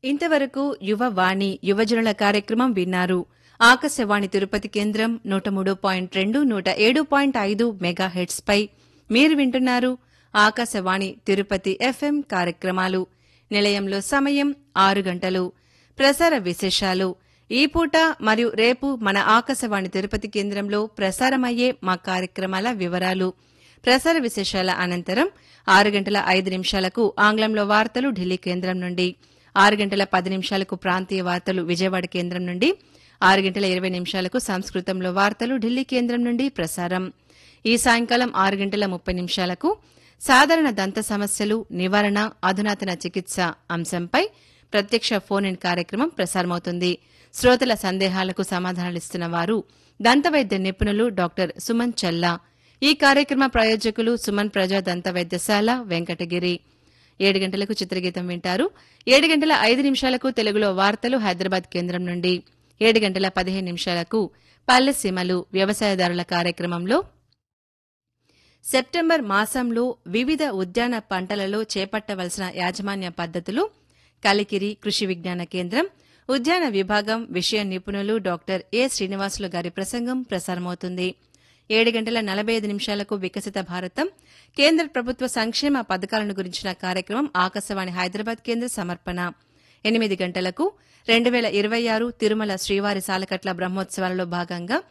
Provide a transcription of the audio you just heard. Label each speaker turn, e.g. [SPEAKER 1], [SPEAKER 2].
[SPEAKER 1] ఇంతవరకు యువవాణి యువజనుల కార్యక్రమం విన్నారు ఆకాశవాణి తిరుపతి కేంద్రం నూట మూడు పాయింట్ రెండు నూట ఏడు పాయింట్ ఐదు మెగా హెడ్స్ పై మీరు వింటున్నారు ఆకాశవాణి తిరుపతి ఎఫ్ఎం కార్యక్రమాలు నిలయంలో సమయం ఆరు గంటలు ప్రసార విశేషాలు ఈ పూట మరియు రేపు మన ఆకాశవాణి తిరుపతి కేంద్రంలో ప్రసారమయ్యే మా కార్యక్రమాల వివరాలు ప్రసార విశేషాల అనంతరం ఆరు గంటల ఐదు నిమిషాలకు ఆంగ్లంలో వార్తలు ఢిల్లీ కేంద్రం నుండి ఆరు గంటల పది నిమిషాలకు ప్రాంతీయ వార్తలు విజయవాడ కేంద్రం నుండి ఆరు గంటల ఇరవై నిమిషాలకు సంస్కృతంలో వార్తలు ఢిల్లీ కేంద్రం నుండి ప్రసారం ఈ సాయంకాలం ఆరు గంటల ముప్పై నిమిషాలకు సాధారణ దంత సమస్యలు నివారణ అధునాతన చికిత్స అంశంపై ప్రత్యక్ష ఫోన్ ఇన్ కార్యక్రమం ప్రసారమవుతుంది శ్రోతల సందేహాలకు సమాధానాలిస్తున్న వారు దంతవైద్య నిపుణులు డాక్టర్ సుమన్ చల్లా ఈ కార్యక్రమ ప్రాయోజకులు సుమన్ ప్రజా దంత వైద్యశాల వెంకటగిరి ఏడు గంటలకు చిత్రగీతం వింటారు ఏడు గంటల ఐదు నిమిషాలకు తెలుగులో వార్తలు హైదరాబాద్ కేంద్రం నుండి ఏడు గంటల పదిహేను నిమిషాలకు పల్లె సీమలు వ్యవసాయదారుల కార్యక్రమంలో సెప్టెంబర్ మాసంలో వివిధ ఉద్యాన పంటలలో చేపట్టవలసిన యాజమాన్య పద్ధతులు కలికిరి కృషి విజ్ఞాన కేంద్రం ఉద్యాన విభాగం విషయ నిపుణులు డాక్టర్ ఏ శ్రీనివాసులు గారి ప్రసంగం ప్రసారమవుతుంది ఏడు గంటల నలభై ఐదు నిమిషాలకు వికసిత భారతం కేంద్ర ప్రభుత్వ సంక్షేమ పథకాలను గురించిన కార్యక్రమం ఆకాశవాణి హైదరాబాద్ కేంద్ర సమర్పణ ఎనిమిది గంటలకు రెండు వేల ఇరవై ఆరు తిరుమల శ్రీవారి సాలకట్ల బ్రహ్మోత్సవాలలో భాగంగా